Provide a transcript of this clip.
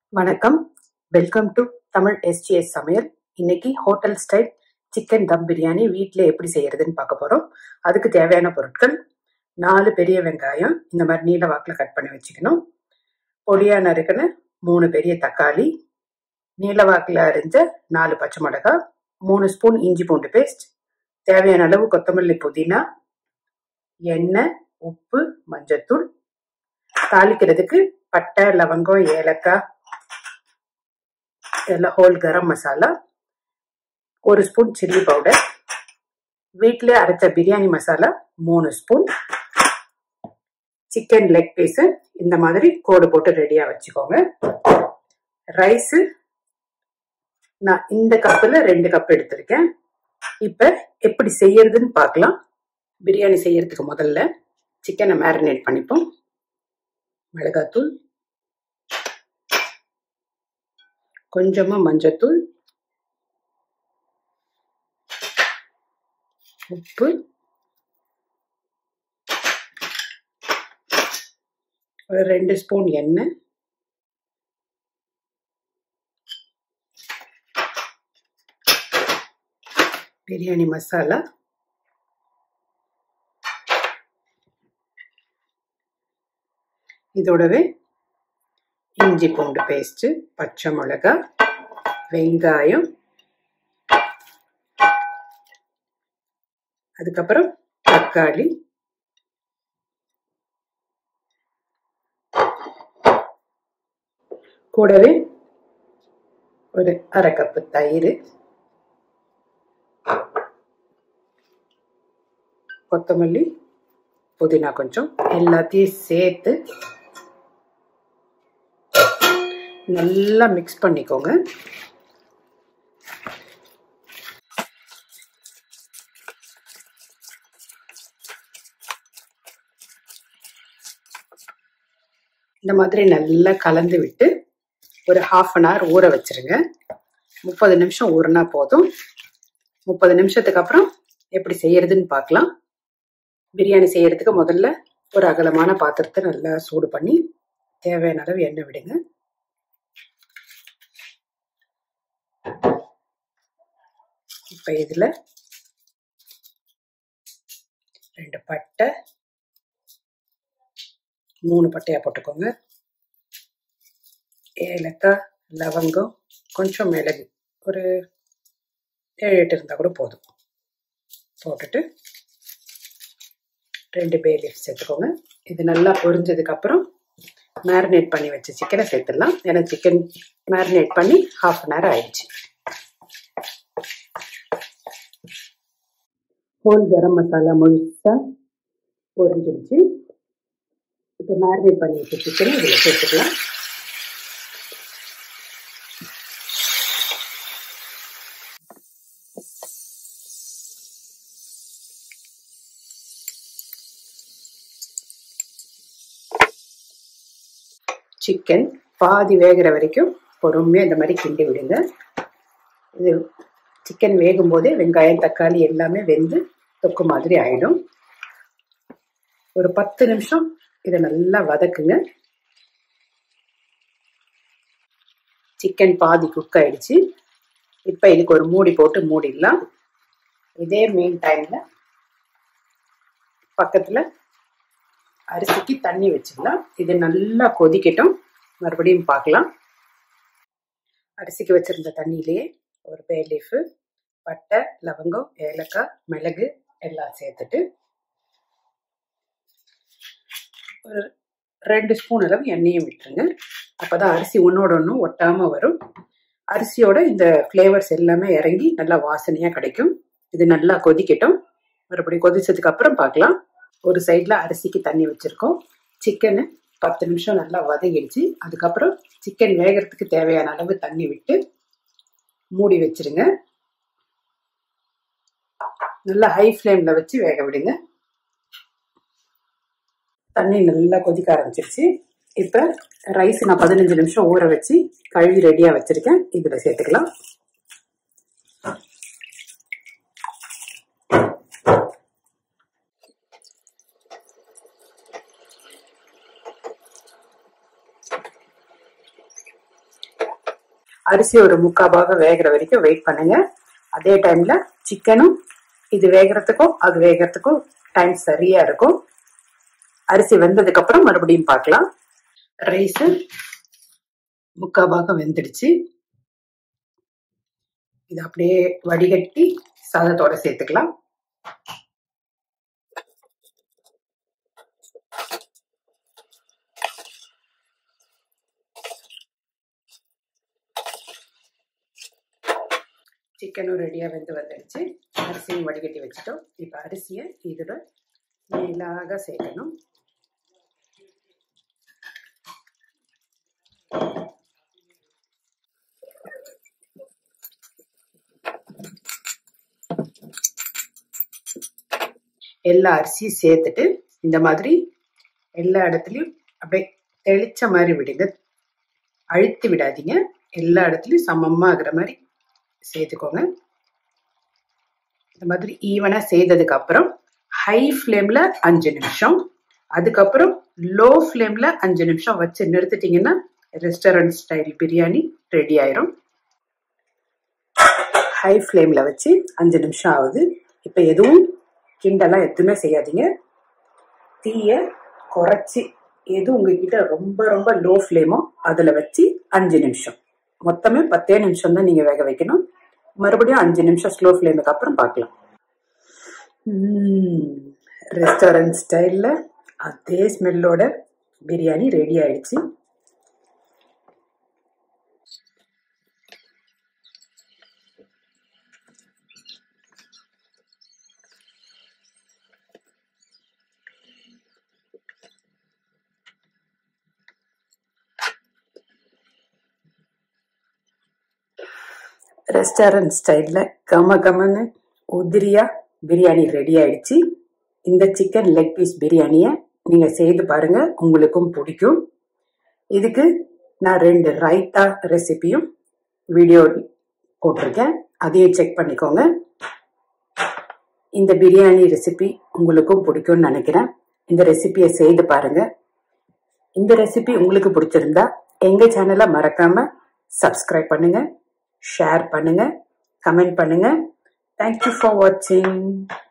வணக்கம் welcome to Tamil SGS சமையல் இன்னைக்கு hotel style chicken dum biryani வீட்டில் எப்படி செய்யறதுன்னு பார்க்க போகிறோம் அதுக்கு தேவையான பொருட்கள் நாலு பெரிய வெங்காயம் இந்த மாதிரி நீல வாக்கில் கட் பண்ணி வச்சுக்கணும் பொடியாக நறுக்கின மூணு பெரிய தக்காளி நீல வாக்கில் அரிஞ்ச நாலு பச்சை மிளகாய் மூணு ஸ்பூன் இஞ்சி பூண்டு பேஸ்ட் தேவையான அளவு கொத்தமல்லி புதினா எண்ணெய் உப்பு மஞ்சத்தூள் தாளிக்கிறதுக்கு பட்டை லவங்கம் ஏலக்காய் எல்லாம் ஹோல் கரம் மசாலா ஒரு ஸ்பூன் சில்லி பவுடர் வீட்டிலே அரைச்ச பிரியாணி மசாலா மூணு ஸ்பூன் சிக்கன் லெக் பீஸு இந்த மாதிரி கோடு போட்டு ரெடியாக வச்சுக்கோங்க ரைஸு நான் இந்த கப்பில் ரெண்டு கப் எடுத்திருக்கேன் இப்போ எப்படி செய்யறதுன்னு பார்க்கலாம் பிரியாணி செய்யறதுக்கு முதல்ல சிக்கனை மேரினேட் பண்ணிப்போம் மிளகாத்தூள் கொஞ்சமா மஞ்சத்தூள் உப்பு ஒரு ரெண்டு ஸ்பூன் எண்ணெய் பிரியாணி மசாலா இதோடவே இஞ்சி பூண்டு பேஸ்ட்டு பச்சை மிளகா வெங்காயம் அதுக்கப்புறம் தக்காளி கூடவே ஒரு அரை கப்பு தயிர் கொத்தமல்லி புதினா கொஞ்சம் எல்லாத்தையும் சேர்த்து நல்லா மிக்ஸ் பண்ணிக்கோங்க இந்த மாதிரி நல்லா கலந்து விட்டு ஒரு ஹாஃப் அன் ஹவர் ஊற வச்சிருங்க முப்பது நிமிஷம் ஊறினா போதும் முப்பது நிமிஷத்துக்கு அப்புறம் எப்படி செய்யறதுன்னு பார்க்கலாம் பிரியாணி செய்யறதுக்கு முதல்ல ஒரு அகலமான பாத்திரத்தை நல்லா சூடு பண்ணி தேவையான அளவு எண்ணெய் விடுங்க இப்போ இதில் ரெண்டு பட்டை மூணு பட்டையாக போட்டுக்கோங்க ஏலக்காய் லவங்கம் கொஞ்சம் மிளகு ஒரு ஏழு எட்டு இருந்தால் கூட போதும் போட்டுட்டு ரெண்டு பே லீஃப் சேர்த்துக்கோங்க இது நல்லா பொரிஞ்சதுக்கப்புறம் மேரினேட் பண்ணி வச்ச சிக்கனை சேர்த்துடலாம் ஏன்னா சிக்கன் மேரினேட் பண்ணி ஹாஃப் அன் ஹவர் ஆயிடுச்சு ஹோல் கரம் மசாலா முழுசாக பொரிஞ்சிடுச்சு இப்போ மேரினேட் பண்ணி வச்ச சிக்கனை இதில் சேர்த்துக்கலாம் சிக்கன் பாதி வேகிற வரைக்கும் பொறுமையாக இந்த மாதிரி கிண்டி விடுங்க இது சிக்கன் வேகும் போதே வெங்காயம் தக்காளி எல்லாமே வெந்து தொக்கு மாதிரி ஆயிடும் ஒரு பத்து நிமிஷம் இதை நல்லா வதக்குங்க சிக்கன் பாதி குக் ஆயிடுச்சு இப்போ இதுக்கு ஒரு மூடி போட்டு மூடிடலாம் இதே மெயின் டைமில் பக்கத்தில் அரிசிக்கு தண்ணி வச்சுக்கலாம் இது நல்லா கொதிக்கட்டும் மறுபடியும் பார்க்கலாம் அரிசிக்கு வச்சுருந்த தண்ணியிலேயே ஒரு பே லீஃபு பட்டை லவங்கம் ஏலக்காய் மிளகு எல்லாம் சேர்த்துட்டு ஒரு ரெண்டு ஸ்பூன் அளவு எண்ணெயும் விட்டுருங்க அப்போ தான் அரிசி ஒன்றோட ஒன்று ஒட்டாமல் வரும் அரிசியோட இந்த ஃப்ளேவர்ஸ் எல்லாமே இறங்கி நல்லா வாசனையாக கிடைக்கும் இது நல்லா கொதிக்கட்டும் மறுபடியும் கொதிச்சதுக்கு அப்புறம் பார்க்கலாம் ஒரு சைடில் அரிசிக்கு தண்ணி வச்சுருக்கோம் சிக்கனு பத்து நிமிஷம் நல்லா வதங்கிடுச்சு அதுக்கப்புறம் சிக்கன் வேகிறதுக்கு தேவையான அளவு தண்ணி விட்டு மூடி வச்சிருங்க நல்லா ஹை ஃப்ளேமில் வச்சு வேக விடுங்க தண்ணி நல்லா கொதிக்க ஆரம்பிச்சிருச்சு இப்போ ரைஸ் நான் பதினஞ்சு நிமிஷம் ஊற வச்சு கழுவி ரெடியாக வச்சுருக்கேன் இதில் சேர்த்துக்கலாம் அரிசி ஒரு முக்கா பாகம் வேகிற வரைக்கும் வெயிட் பண்ணுங்க அதே டைம்ல சிக்கனும் இது வேகிறதுக்கும் அது வேகிறதுக்கும் டைம் சரியா இருக்கும் அரிசி வெந்ததுக்கு அப்புறம் மறுபடியும் பார்க்கலாம் ரைஸ் முக்கா பாகம் வெந்துடுச்சு இது அப்படியே வடிகட்டி சாதத்தோட சேர்த்துக்கலாம் சிக்கனும் ரெடியாக வெந்து வந்துடுச்சு அரிசியும் வடிகட்டி வச்சுட்டோம் இப்போ அரிசியை இதோட மேலாக சேர்க்கணும் எல்லா அரிசியும் சேர்த்துட்டு இந்த மாதிரி எல்லா இடத்துலையும் அப்படியே தெளிச்ச மாதிரி விடுங்க அழுத்தி விடாதீங்க எல்லா இடத்துலையும் சமமாக ஆகுற மாதிரி சேர்த்துக்கோங்க இந்த மாதிரி ஈவனாக செய்ததுக்கு அப்புறம் ஹை ஃப்ளேமில் அஞ்சு நிமிஷம் அதுக்கப்புறம் லோ ஃப்ளேமில் அஞ்சு நிமிஷம் வச்சு நிறுத்திட்டீங்கன்னா ரெஸ்டாரண்ட் ஸ்டைல் பிரியாணி ரெடி ஆயிரும் ஹை ஃப்ளேமில் வச்சு அஞ்சு நிமிஷம் ஆகுது இப்போ எதுவும் கிண்டெல்லாம் எதுவுமே செய்யாதீங்க தீயை குறைச்சி எது உங்ககிட்ட ரொம்ப ரொம்ப லோ ஃப்ளேமோ அதில் வச்சு அஞ்சு நிமிஷம் மொத்தமே பத்தே நிமிஷம் தான் நீங்கள் வேக வைக்கணும் மறுபடியும் அஞ்சு நிமிஷம் ஸ்லோ ஃப்ளேமுக்கு அப்புறம் பார்க்கலாம் ரெஸ்டாரண்ட் ஸ்டைலில் அதே ஸ்மெல்லோட பிரியாணி ரெடி ஆயிடுச்சு ரெஸ்டாரண்ட் ஸ்டைலில் கம கமன்னு உதிரியா பிரியாணி ரெடி ஆயிடுச்சு இந்த சிக்கன் லெக் பீஸ் பிரியாணியை நீங்கள் செய்து பாருங்க உங்களுக்கும் பிடிக்கும் இதுக்கு நான் ரெண்டு ரைத்தா ரெசிபியும் வீடியோ போட்டிருக்கேன் அதையும் செக் பண்ணிக்கோங்க இந்த பிரியாணி ரெசிபி உங்களுக்கும் பிடிக்கும்னு நினைக்கிறேன் இந்த ரெசிபியை செய்து பாருங்க இந்த ரெசிபி உங்களுக்கு பிடிச்சிருந்தா எங்க சேனலை மறக்காம சப்ஸ்கிரைப் பண்ணுங்க ஷேர் பண்ணுங்க கமெண்ட் பண்ணுங்க தேங்க்யூ ஃபார் வாட்சிங்